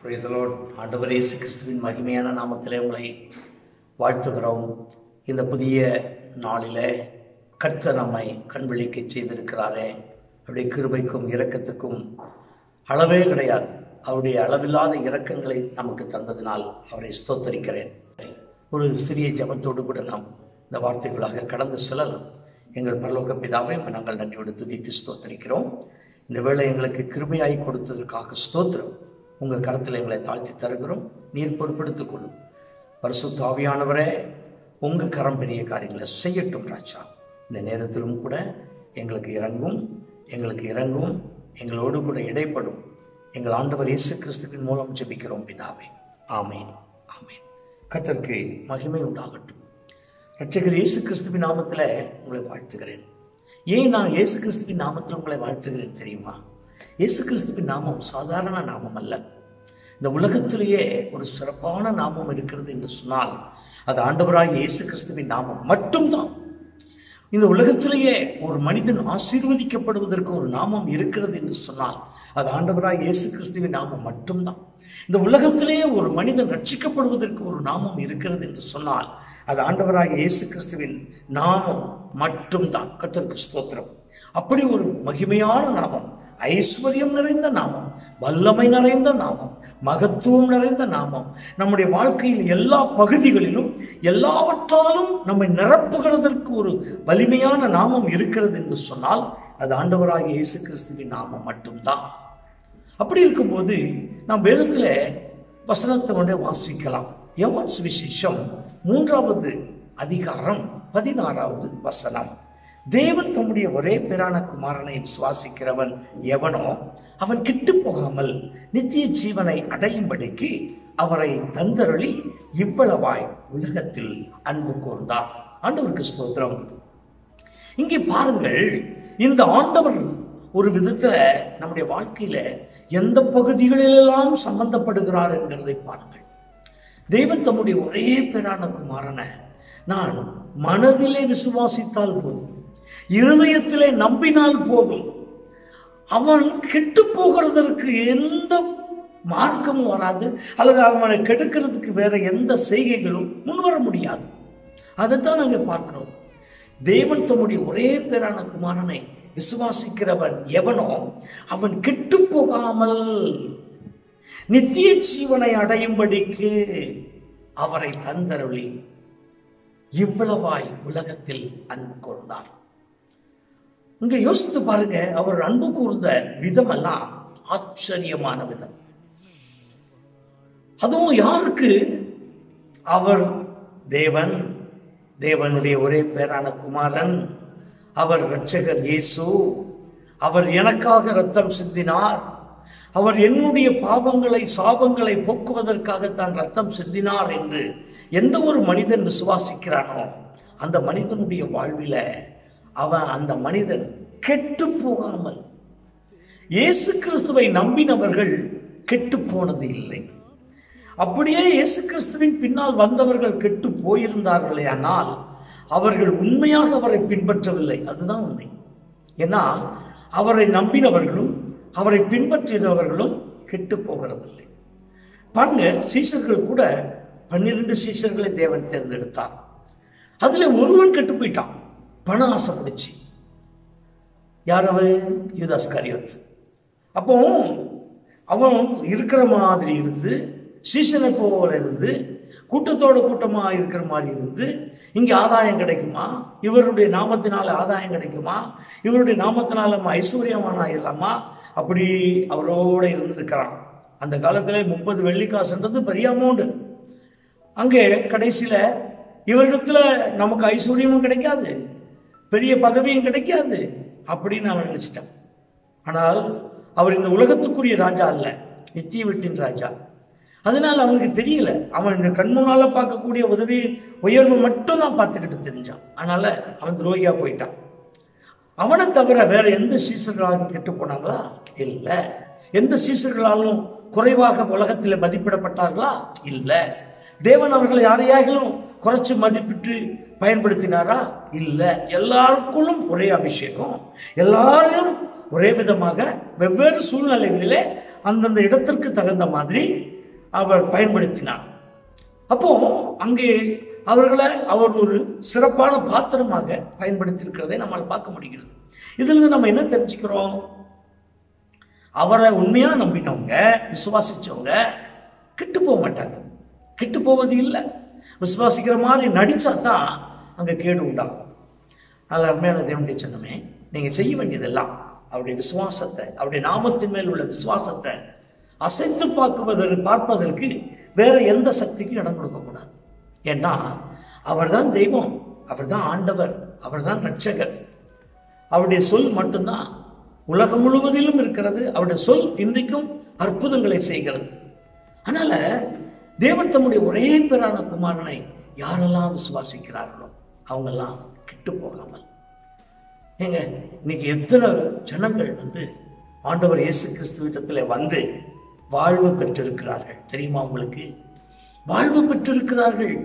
Praise the Lord. ஆண்டவர் இயேசு கிறிஸ்துவின் மகிமையான நாமத்திலே உங்களை வாழ்த்துகிறோம் இந்த புதிய நாளிலே கர்த்தர் நம்மை கண்விழிக்க செய்திருக்கிறாரே அவருடைய கிருபைக்கும் இரக்கத்துக்கும் அளவே கிடையாது அவருடைய அளவில்லாத இரக்கங்களை நமக்கு தந்ததினால் அவரை ஸ்தோத்தரிக்கிறேன் ஒரு சிறிய ஜபத்தோடு கூட நாம் இந்த வார்த்தைகளாக கடந்து செல்லலாம் எங்கள் பரலோக பிதாவை நாங்கள் நன்றியோடு துதித்து ஸ்தோத்தரிக்கிறோம் இந்த வேளை எங்களுக்கு கிருபையாய் கொடுத்ததற்காக ஸ்தோத்திரம் உங்கள் கருத்தில் எங்களை தாழ்த்தி தருகிறோம் நீர் பொறுப்பெடுத்துக் கொள்ளும் பரிசுத்த ஆவியானவரே உங்கள் கரம் பெரிய காரியங்களை செய்யட்டும் ராஜா இந்த நேரத்திலும் கூட எங்களுக்கு இறங்கும் எங்களுக்கு இறங்கும் எங்களோடு கூட இடைப்படும் எங்கள் ஆண்டவர் இயேசு கிறிஸ்துவின் மூலம் ஜெபிக்கிறோம் பிதாவே ஆமேன் ஆமேன் கர்த்தருக்கு மகிமை உண்டாகட்டும் ரட்சகர் இயேசு கிறிஸ்துவின் நாமத்தில் உங்களை வாழ்த்துகிறேன் ஏன் நான் இயேசு கிறிஸ்துவின் நாமத்தில் உங்களை வாழ்த்துகிறேன் தெரியுமா இயேசு கிறிஸ்துவின் நாமம் சாதாரண நாமம் அல்ல இந்த உலகத்திலேயே ஒரு சிறப்பான நாமம் இருக்கிறது என்று சொன்னால் அது ஆண்டவராக இயேசு கிறிஸ்துவின் நாமம் மட்டும்தான் இந்த உலகத்திலேயே ஒரு மனிதன் ஆசீர்வதிக்கப்படுவதற்கு ஒரு நாமம் இருக்கிறது என்று சொன்னால் அது ஆண்டவராக இயேசு கிறிஸ்துவின் நாமம் மட்டும்தான் இந்த உலகத்திலேயே ஒரு மனிதன் ரட்சிக்கப்படுவதற்கு ஒரு நாமம் இருக்கிறது என்று சொன்னால் அது ஆண்டவராக இயேசு கிறிஸ்துவின் நாமம் மட்டும்தான் கர்த்தருக்கு ஸ்தோத்திரம் அப்படி ஒரு மகிமையான நாமம் ஐஸ்வர்யம் நிறைந்த நாமம் வல்லமை நிறைந்த நாமம் மகத்துவம் நிறைந்த நாமம் நம்முடைய வாழ்க்கையில் எல்லா பகுதிகளிலும் எல்லாவற்றாலும் நம்மை நிரப்புகிறதற்கு ஒரு வலிமையான நாமம் இருக்கிறது என்று சொன்னால் அது ஆண்டவராகிய இயேசு கிறிஸ்துவின் நாமம் மட்டும்தான் அப்படி இருக்கும்போது நாம் வேதத்தில் வசனத்தை கொண்டே வாசிக்கலாம் யோவான் சுவிசேஷம் மூன்றாவது அதிகாரம் பதினாறாவது வசனம் தேவன் தம்முடைய ஒரே பேரான குமாரனை விசுவாசிக்கிறவன் எவனோ அவன் கிட்டு போகாமல் நித்திய ஜீவனை அடையும்படிக்கு அவரை தந்தருளி இவ்வளவாய் உலகத்தில் அன்பு கூர்ந்தார் ஆண்டவருக்கு ஸ்தோத்திரம் இங்கே பாருங்கள் இந்த ஆண்டவர் ஒரு விதத்துல நம்முடைய வாழ்க்கையில எந்த பகுதிகளிலெல்லாம் சம்பந்தப்படுகிறார் என்கிறதை பாருங்கள் தேவன் தம்முடைய ஒரே பேரான குமாரனை நான் மனதிலே விசுவாசித்தால் போதும் இருதயத்திலே நம்பினால் போதும் அவன் கெட்டு போகிறதற்கு எந்த மார்க்கமும் வராது அல்லது அவனை கெடுக்கிறதுக்கு வேற எந்த செய்கைகளும் முன்வர முடியாது அதைத்தான் நாங்கள் பார்க்கிறோம் தேவன் தம்முடைய ஒரே பேரான குமாரனை விசுவாசிக்கிறவன் எவனோ அவன் கெட்டு போகாமல் நித்திய ஜீவனை அடையும்படிக்கு அவரை தந்தருளி இவ்வளவாய் உலகத்தில் அன்பு கூர்ந்தார் இங்க யோசித்து பாருங்க அவர் அன்பு கூர்ந்த விதமெல்லாம் ஆச்சரியமான விதம் அதுவும் யாருக்கு அவர் தேவன் தேவனுடைய ஒரே பேரான குமாரன் அவர் இரட்சகர் இயேசு அவர் எனக்காக ரத்தம் சிந்தினார் அவர் என்னுடைய பாவங்களை சாபங்களை போக்குவதற்காக தான் ரத்தம் சிந்தினார் என்று எந்த ஒரு மனிதன் விசுவாசிக்கிறானோ அந்த மனிதனுடைய வாழ்வில அவன் அந்த மனிதன் கெட்டு போகாமல் இயேசு கிறிஸ்துவை நம்பினவர்கள் கெட்டு போனது இல்லை அப்படியே இயேசு கிறிஸ்துவின் பின்னால் வந்தவர்கள் கெட்டு போயிருந்தார்களே ஆனால் அவர்கள் உண்மையாக அவரை பின்பற்றவில்லை அதுதான் உண்மை ஏன்னா அவரை நம்பினவர்களும் அவரை பின்பற்றினவர்களும் கெட்டு போகிறதில்லை பாருங்க சீசர்கள் கூட பன்னிரண்டு சீசர்களை தேவன் தேர்ந்தெடுத்தார் அதுல ஒருவன் கெட்டு போயிட்டான் பண ஆசை பிடிச்சி யார் அவன் யூதாஸ் காரியத் அப்போ அவன் இருக்கிற மாதிரி இருந்து சீசனை போல இருந்து கூட்டத்தோட கூட்டமாக இருக்கிற மாதிரி இருந்து இங்கே ஆதாயம் கிடைக்குமா இவருடைய நாமத்தினால ஆதாயம் கிடைக்குமா இவருடைய நாமத்தினால நம்ம ஐஸ்வர்யமான ஆயிடலாமா அப்படி அவரோட இருந்திருக்கிறான் அந்த காலத்தில் முப்பது வெள்ளிக்காசுன்றது பெரிய அமௌண்ட்டு அங்கே கடைசியில் இவரிடத்துல நமக்கு ஐஸ்வர்யமும் கிடைக்காது பெரிய பதவியும் கிடைக்காது அப்படின்னு அவன் நினைச்சிட்டான் ஆனால் அவர் இந்த உலகத்துக்குரிய ராஜா அல்ல நித்திய வீட்டின் ராஜா அதனால அவனுக்கு தெரியல அவன் இந்த கண்முனால பார்க்கக்கூடிய உதவி உயர்வு மட்டும் தான் பார்த்துக்கிட்டு தெரிஞ்சான் அதனால அவன் துரோகியா போயிட்டான் அவனை தவிர வேற எந்த சீசர்களாலும் கெட்டு போனாங்களா இல்லை எந்த சீசர்களாலும் குறைவாக உலகத்தில் மதிப்பிடப்பட்டார்களா இல்லை தேவன் அவர்களை யாரையாகிலும் குறைச்சு மதிப்பிட்டு பயன்படுத்தினாரா இல்லை எல்லாருக்குள்ளும் ஒரே அபிஷேகம் எல்லாரும் ஒரே விதமாக வெவ்வேறு சூழ்நிலைகளிலே அந்தந்த இடத்திற்கு தகுந்த மாதிரி அவர் பயன்படுத்தினார் அப்போ அங்கே அவர்களை அவர் ஒரு சிறப்பான பாத்திரமாக பயன்படுத்தியிருக்கிறதை நம்மால் பார்க்க முடிகிறது இதிலிருந்து நம்ம என்ன தெரிஞ்சுக்கிறோம் அவரை உண்மையா நம்பினவங்க விசுவாசிச்சவங்க கெட்டு போக மாட்டாங்க கெட்டு போவது இல்லை விசுவாசிக்கிற மாதிரி நடிச்சா தான் அங்க கேடு உண்டாகும் நல்ல அருமையான தேவனுடைய சொன்னமே நீங்க செய்ய வேண்டியதெல்லாம் அவருடைய விசுவாசத்தை அவருடைய நாமத்தின் மேல் உள்ள விசுவாசத்தை அசைத்து பார்க்குவதற்கு பார்ப்பதற்கு வேற எந்த சக்திக்கும் இடம் கொடுக்கக்கூடாது ஏன்னா அவர்தான் தெய்வம் அவர்தான் ஆண்டவர் அவர்தான் ரட்சகர் அவருடைய சொல் மட்டும்தான் உலகம் முழுவதிலும் இருக்கிறது அவருடைய சொல் இன்றைக்கும் அற்புதங்களை செய்கிறது அதனால தேவன் தம்முடைய ஒரே பேரான குமாரனை யாரெல்லாம் விசுவாசிக்கிறார்களோ அவங்கெல்லாம் கெட்டு போகாமல் ஏங்க இன்னைக்கு எத்தனை ஜனங்கள் வந்து ஆண்டவர் இயேசு கிறிஸ்துவிடத்தில் வந்து வாழ்வு பெற்றிருக்கிறார்கள் தெரியுமா உங்களுக்கு வாழ்வு பெற்றிருக்கிறார்கள்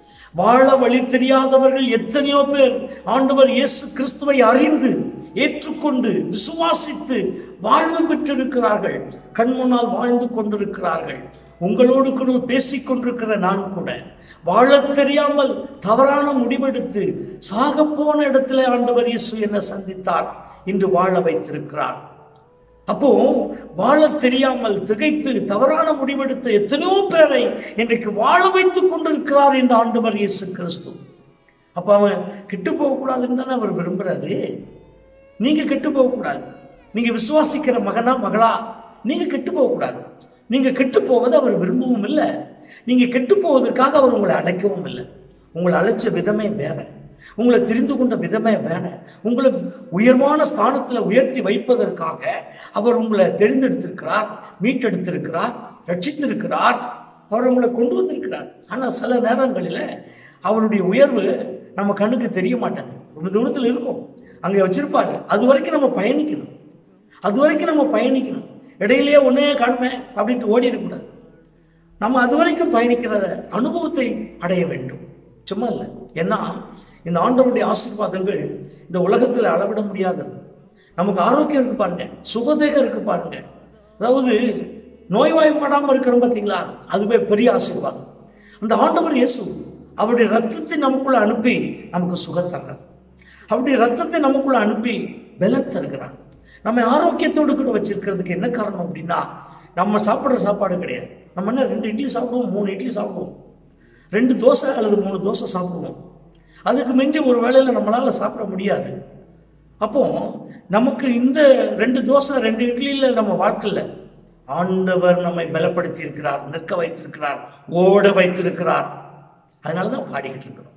வாழ வழி தெரியாதவர்கள் எத்தனையோ பேர் ஆண்டவர் இயேசு கிறிஸ்துவை அறிந்து ஏற்றுக்கொண்டு விசுவாசித்து வாழ்வு பெற்றிருக்கிறார்கள் கண் முன்னால் வாழ்ந்து கொண்டிருக்கிறார்கள் உங்களோடு கூட பேசிக் கொண்டிருக்கிற நான் கூட வாழத் தெரியாமல் தவறான முடிவெடுத்து சாக போன இடத்துல ஆண்டவர் இயேசு என்ன சந்தித்தார் இன்று வாழ வைத்திருக்கிறார் அப்போ வாழ தெரியாமல் திகைத்து தவறான முடிவெடுத்த எத்தனையோ பேரை இன்றைக்கு வாழ வைத்துக் கொண்டிருக்கிறார் இந்த ஆண்டவர் இயேசு கிறிஸ்து அப்ப அவன் கெட்டு போகக்கூடாதுன்னு தானே அவர் விரும்புறாரு நீங்க கெட்டு போகக்கூடாது நீங்க விசுவாசிக்கிற மகனா மகளா நீங்க கெட்டு போகக்கூடாது நீங்க கெட்டு போவதை அவர் விரும்பவும் இல்லை நீங்க கெட்டு போவதற்காக அவர் உங்களை அழைக்கவும் இல்லை உங்களை அழைச்ச விதமே வேற உங்களை தெரிந்து கொண்ட விதமே வேற உங்களை உயர்வான ஸ்தானத்தில் உயர்த்தி வைப்பதற்காக அவர் உங்களை தெரிந்தெடுத்திருக்கிறார் மீட்டெடுத்திருக்கிறார் ரட்சித்திருக்கிறார் அவர் உங்களை கொண்டு வந்திருக்கிறார் ஆனால் சில நேரங்களில் அவருடைய உயர்வு நம்ம கண்ணுக்கு தெரிய மாட்டாங்க ரொம்ப தூரத்தில் இருக்கும் அங்கே வச்சிருப்பாரு அது வரைக்கும் நம்ம பயணிக்கணும் அது வரைக்கும் நம்ம பயணிக்கணும் இடையிலேயே ஒன்னே காணுமே அப்படின்ட்டு ஓடி இருக்கக்கூடாது நம்ம அது வரைக்கும் பயணிக்கிற அனுபவத்தை அடைய வேண்டும் சும்மா இல்லை ஏன்னா இந்த ஆண்டவருடைய ஆசீர்வாதங்கள் இந்த உலகத்தில் அளவிட முடியாதது நமக்கு ஆரோக்கியம் இருக்கு பாருங்க சுகதேகம் இருக்கு பாருங்க அதாவது நோய்வாய்ப்படாமல் இருக்கிறோம் பார்த்தீங்களா அதுவே பெரிய ஆசீர்வாதம் அந்த ஆண்டவர் இயேசு அவருடைய ரத்தத்தை நமக்குள்ள அனுப்பி நமக்கு சுகம் தர்றார் அவருடைய ரத்தத்தை நமக்குள்ள அனுப்பி பலம் தருகிறார் நம்ம ஆரோக்கியத்தோடு கூட வச்சிருக்கிறதுக்கு என்ன காரணம் அப்படின்னா நம்ம சாப்பிட்ற சாப்பாடு கிடையாது நம்ம என்ன ரெண்டு இட்லி சாப்பிடுவோம் மூணு இட்லி சாப்பிடுவோம் ரெண்டு தோசை அல்லது மூணு தோசை சாப்பிடுவோம் அதுக்கு மிஞ்சி ஒரு வேளையில் நம்மளால சாப்பிட முடியாது அப்போ நமக்கு இந்த ரெண்டு தோசை ரெண்டு இட்லியில் நம்ம வாழ்க்கையில் ஆண்டவர் நம்மை பலப்படுத்தி இருக்கிறார் நிற்க வைத்திருக்கிறார் ஓட வைத்திருக்கிறார் அதனால தான் பாடிக்கிட்டு இருக்கிறோம்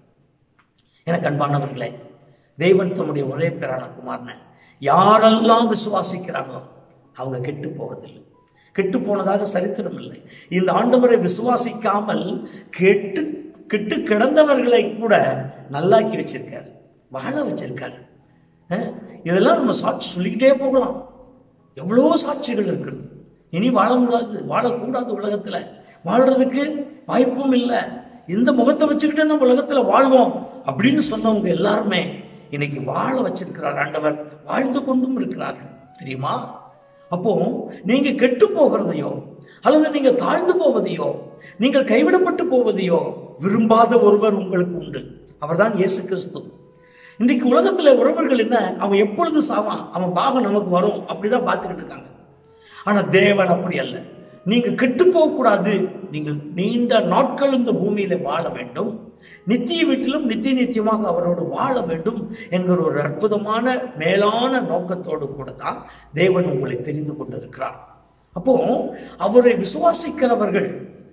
எனக்கு அன்பானவர்களே தெய்வன் தம்முடைய ஒரே பேரான குமாரனை யாரெல்லாம் விசுவாசிக்கிறாங்களோ அவங்க கெட்டு போவதில்லை கெட்டு போனதாக சரித்திரம் இல்லை இந்த ஆண்டவரை விசுவாசிக்காமல் கெட்டு கெட்டு கிடந்தவர்களை கூட நல்லாக்கி வச்சிருக்காரு வாழ வச்சிருக்காரு அஹ், இதெல்லாம் நம்ம சாட்சி சொல்லிக்கிட்டே போகலாம் எவ்வளோ சாட்சிகள் இருக்கிறது இனி வாழ முடியாது வாழக்கூடாது உலகத்தில் வாழ்றதுக்கு வாய்ப்பும் இல்லை இந்த முகத்தை வச்சுக்கிட்டே நம்ம உலகத்தில் வாழ்வோம் அப்படின்னு சொன்னவங்க எல்லாருமே இன்னைக்கு வாழ வச்சிருக்கிறார் ஆண்டவர் வாழ்ந்து கொண்டும் இருக்கிறார்கள் தெரியுமா அப்போ நீங்க கெட்டு போகிறதையோ அல்லது நீங்க தாழ்ந்து போவதையோ நீங்கள் கைவிடப்பட்டு போவதையோ விரும்பாத ஒருவர் உங்களுக்கு உண்டு அவர்தான் இயேசு கிறிஸ்து இன்றைக்கு உலகத்துல உறவுகள் என்ன அவன் எப்பொழுது சாவான் அவன் பாகம் நமக்கு வரும் அப்படிதான் பார்த்துக்கிட்டு இருக்காங்க ஆனா தேவன் அப்படி அல்ல நீங்க கெட்டு போகக்கூடாது நீங்கள் நீண்ட நாட்கள் இந்த பூமியில வாழ வேண்டும் நித்திய வீட்டிலும் நித்திய நித்தியமாக அவரோடு வாழ வேண்டும் என்கிற ஒரு அற்புதமான மேலான நோக்கத்தோடு கூட தான் தேவன் உங்களை தெரிந்து கொண்டிருக்கிறார் அப்போ அவரை விசுவாசிக்கிறவர்கள்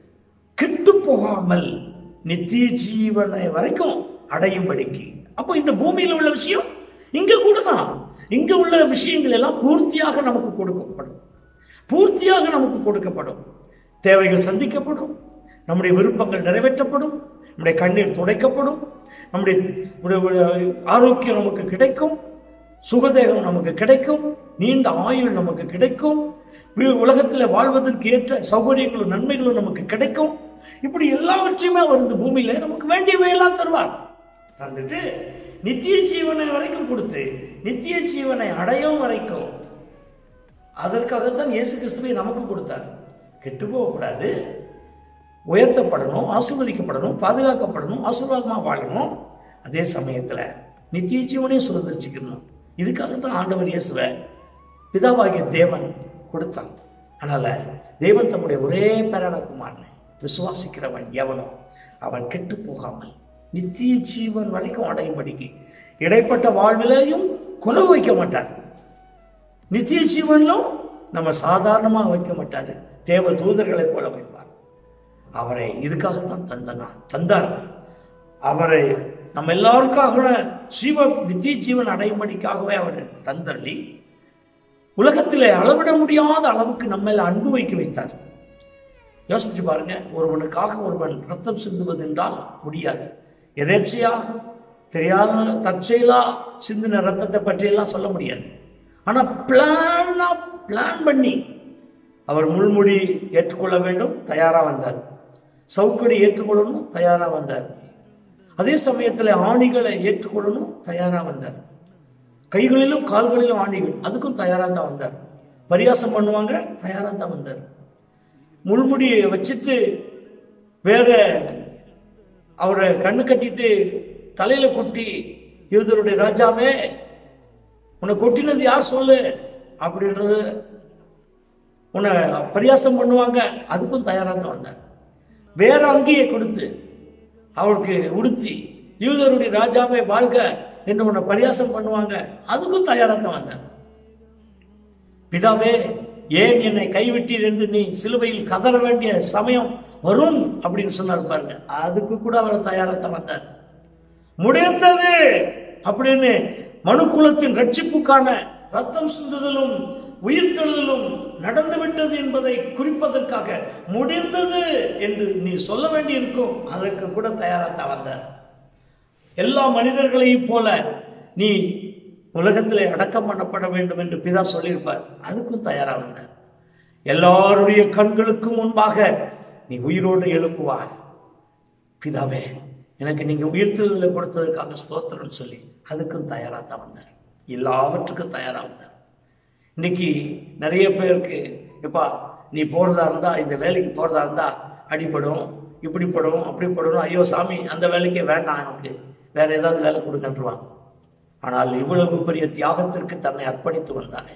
கெட்டு போகாமல் நித்திய ஜீவனை வரைக்கும் அடையும்படிக்கு அப்போ இந்த பூமியில் உள்ள விஷயம் இங்க கூட தான் இங்க உள்ள விஷயங்கள் எல்லாம் பூர்த்தியாக நமக்கு கொடுக்கப்படும் பூர்த்தியாக நமக்கு கொடுக்கப்படும் தேவைகள் சந்திக்கப்படும் நம்முடைய விருப்பங்கள் நிறைவேற்றப்படும் நம்முடைய கண்ணீர் துடைக்கப்படும் நம்முடைய நம்முடைய ஆரோக்கியம் நமக்கு கிடைக்கும் சுகதேகம் நமக்கு கிடைக்கும் நீண்ட ஆயுள் நமக்கு கிடைக்கும் வி- உலகத்தில் வாழ்வதற்கு ஏற்ற சௌகரியங்களும் நன்மைகளும் நமக்கு கிடைக்கும் இப்படி எல்லாவற்றையுமே அவர் இந்த பூமியில நமக்கு வேண்டியவையெல்லாம் தருவார் தந்துட்டு நித்திய ஜீவனை வரைக்கும் கொடுத்து நித்திய ஜீவனை அடையும் வரைக்கும் அதற்காகத்தான் இயேசு கிறிஸ்துவை நமக்கு கொடுத்தார் கெட்டு போகக்கூடாது உயர்த்தப்படணும் ஆசீர்வதிக்கப்படணும் பாதுகாக்கப்படணும் ஆசீர்வாதமாக வாழணும் அதே சமயத்தில் நித்திய ஜீவனையும் சுதந்திரிச்சுக்கணும் இதுக்காகத்தான் ஆண்டவர் இயேசுவை பிதாவாகிய தேவன் கொடுத்தான் அதனால தேவன் தம்முடைய ஒரே பேரான குமாரனை விசுவாசிக்கிறவன் எவனோ அவன் கெட்டு போகாமல் நித்திய ஜீவன் வரைக்கும் அடையும்படிக்கு இடைப்பட்ட வாழ்விலையும் குறை வைக்க மாட்டார் நித்திய ஜீவனிலும் நம்ம சாதாரணமாக வைக்க மாட்டார் தேவ தூதர்களைப் போல வைப்பார் அவரை இதுக்காகத்தான் தந்தனா தந்தார் அவரை நம்ம எல்லாருக்காக ஜீவ நித்திய ஜீவன் அடையும்படிக்காகவே அவர் தந்தள்ளி உலகத்திலே அளவிட முடியாத அளவுக்கு நம்ம மேல அன்பு வைக்க வைத்தார் யோசிச்சு பாருங்க ஒருவனுக்காக ஒருவன் ரத்தம் சிந்துவது என்றால் முடியாது எதேர்ச்சியா தெரியாத தற்செயலா சிந்தின ரத்தத்தை பற்றியெல்லாம் சொல்ல முடியாது ஆனா பிளானா பிளான் பண்ணி அவர் முள்முடி ஏற்றுக்கொள்ள வேண்டும் தயாரா வந்தார் சவுக்கடி ஏற்றுக்கொள்ளணும் தயாரா வந்தார் அதே சமயத்தில் ஆணிகளை ஏற்றுக்கொள்ளணும் தயாரா வந்தார் கைகளிலும் கால்களிலும் ஆணிகள் அதுக்கும் தயாரா தான் வந்தார் பரியாசம் பண்ணுவாங்க தயாரா தான் வந்தார் முள்முடியை வச்சுட்டு வேற அவரை கண்ணு கட்டிட்டு தலையில கொட்டி யூதருடைய ராஜாவே உன்னை கொட்டினது யார் சொல்லு அப்படின்றது உன்னை பரியாசம் பண்ணுவாங்க அதுக்கும் தயாராக தான் வந்தார் வேற அங்கேயே கொடுத்து அவருக்கு உடுத்தி யூதருடைய ராஜாவே வாழ்க என்று உன்னை பரியாசம் பண்ணுவாங்க அதுக்கும் தயாராக தான் வந்தார் பிதாவே ஏன் என்னை கைவிட்டீர் என்று நீ சிலுவையில் கதற வேண்டிய சமயம் வரும் அப்படின்னு சொன்னார் பாருங்க அதுக்கு கூட அவர் தயாராக தான் வந்தார் முடிந்தது அப்படின்னு மனுக்குலத்தின் ரட்சிப்புக்கான ரத்தம் சிந்துதலும் உயிர்த்தெழுதலும் நடந்துவிட்டது என்பதை குறிப்பதற்காக முடிந்தது என்று நீ சொல்ல வேண்டியிருக்கும் அதற்கு கூட தயாராக வந்தார் எல்லா மனிதர்களையும் போல நீ உலகத்திலே அடக்கம் பண்ணப்பட வேண்டும் என்று பிதா சொல்லியிருப்பார் அதுக்கும் தயாரா வந்தார் எல்லாருடைய கண்களுக்கு முன்பாக நீ உயிரோடு எழுப்புவாய் பிதாவே எனக்கு நீங்க உயிர்த்தெழுதலை கொடுத்ததுக்காக ஸ்தோத்திரம் சொல்லி அதுக்கும் தயாரா தான் வந்தார் எல்லாவற்றுக்கும் தயாரா வந்தார் இன்னைக்கு நிறைய பேருக்கு எப்பா நீ போறதா இருந்தா இந்த வேலைக்கு போறதா இருந்தா அடிபடும் இப்படி படும் அப்படி படணும் ஐயோ சாமி அந்த வேலைக்கே வேண்டாம் எனக்கு வேற ஏதாவது வேலை கொடுங்கன்றுவாங்க ஆனால் இவ்வளவு பெரிய தியாகத்திற்கு தன்னை அர்ப்பணித்து வந்தானே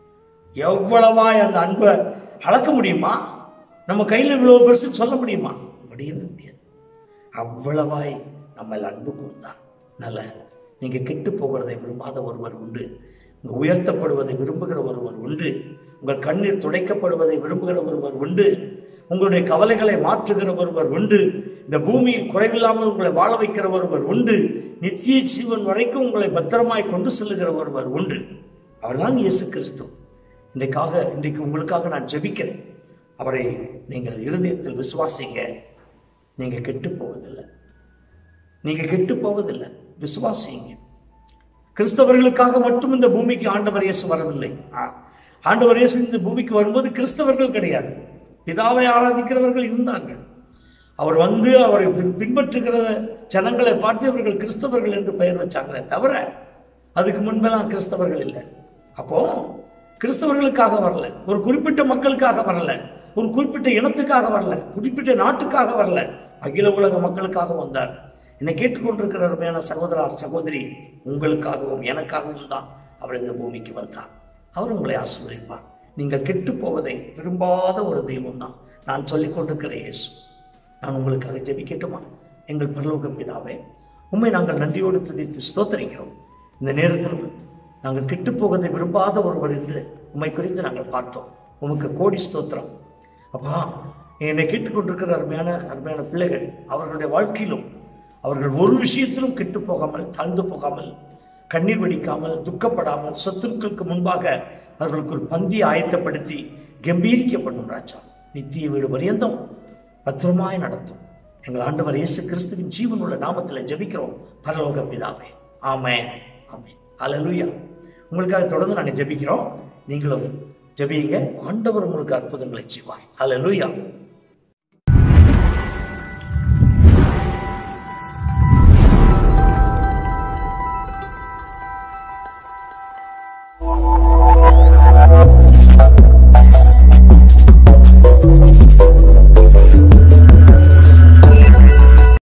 எவ்வளவாய் அந்த அன்பை அளக்க முடியுமா நம்ம கையில் இவ்வளவு பெருசு சொல்ல முடியுமா முடியவே முடியாது அவ்வளவாய் நம்ம அன்பு கூர்ந்தார் நல்ல நீங்க கெட்டு போகிறதை விரும்பாத ஒருவர் உண்டு உங்க உயர்த்தப்படுவதை விரும்புகிற ஒருவர் உண்டு உங்கள் கண்ணீர் துடைக்கப்படுவதை விரும்புகிற ஒருவர் உண்டு உங்களுடைய கவலைகளை மாற்றுகிற ஒருவர் உண்டு இந்த பூமியில் குறைவில்லாமல் உங்களை வாழ வைக்கிற ஒருவர் உண்டு நித்திய ஜீவன் வரைக்கும் உங்களை பத்திரமாய் கொண்டு செல்லுகிற ஒருவர் உண்டு அவர்தான் இயேசு கிறிஸ்து இன்றைக்காக இன்றைக்கு உங்களுக்காக நான் ஜெபிக்கிறேன் அவரை நீங்கள் இருதயத்தில் விசுவாசிங்க நீங்க கெட்டு போவதில்லை நீங்க கெட்டு போவதில்லை விசுவாசிங்க கிறிஸ்தவர்களுக்காக மட்டும் இந்த பூமிக்கு ஆண்டவர் இயேசு வரவில்லை ஆ- ஆண்டவர் இயேசு இந்த பூமிக்கு வரும்போது கிறிஸ்தவர்கள் கிடையாது பிதாவை ஆராதிக்கிறவர்கள் இருந்தார்கள் அவர் வந்து அவரை பின்- பின்பற்றுகிற ஜனங்களை பார்த்து அவர்கள் கிறிஸ்தவர்கள் என்று பெயர் வச்சாங்களே தவிர அதுக்கு முன்பெல்லாம் கிறிஸ்தவர்கள் இல்லை அப்போ கிறிஸ்தவர்களுக்காக வரல ஒரு குறிப்பிட்ட மக்களுக்காக வரல ஒரு குறிப்பிட்ட இனத்துக்காக வரல குறிப்பிட்ட நாட்டுக்காக வரல அகில உலக மக்களுக்காக வந்தார் என்னை கேட்டுக்கொண்டிருக்கிற அருமையான சகோதரா சகோதரி உங்களுக்காகவும் எனக்காகவும் தான் அவர் இந்த பூமிக்கு வந்தார் அவர் உங்களை ஆசீர்வதிப்பார் நீங்கள் கெட்டு போவதை விரும்பாத ஒரு தெய்வம் தான் நான் சொல்லிக் கொண்டிருக்கிற இயேசு நான் உங்களுக்காக ஜெபிக்கட்டுமா எங்கள் பரலோக பிதாவே உண்மை நாங்கள் நன்றியோடு துதித்து ஸ்தோத்தரிக்கிறோம் இந்த நேரத்தில் நாங்கள் கெட்டு போவதை விரும்பாத ஒருவர் என்று உம்மை குறித்து நாங்கள் பார்த்தோம் உமக்கு கோடி ஸ்தோத்திரம் அப்பா என்னை கேட்டுக்கொண்டிருக்கிற அருமையான அருமையான பிள்ளைகள் அவர்களுடைய வாழ்க்கையிலும் அவர்கள் ஒரு விஷயத்திலும் கெட்டு போகாமல் தாழ்ந்து போகாமல் கண்ணீர் வடிக்காமல் துக்கப்படாமல் சத்துருக்களுக்கு முன்பாக அவர்களுக்கு ஒரு பந்தியை ஆயத்தப்படுத்தி கம்பீரிக்க பண்ணும் ராஜா நித்திய வீடு பரியந்தம் பத்திரமாய் நடத்தும் எங்கள் ஆண்டவர் இயேசு கிறிஸ்துவின் ஜீவனுள்ள நாமத்தில் ஜெபிக்கிறோம் பரலோக பிதாவே ஆமென் ஆமென் ஹalleluya உங்களுக்காக தொடர்ந்து நாங்கள் ஜெபிக்கிறோம் நீங்களும் ஜெபியுங்க ஆண்டவர் உங்களுக்கு அற்புதங்களை செய்வார் ஹalleluya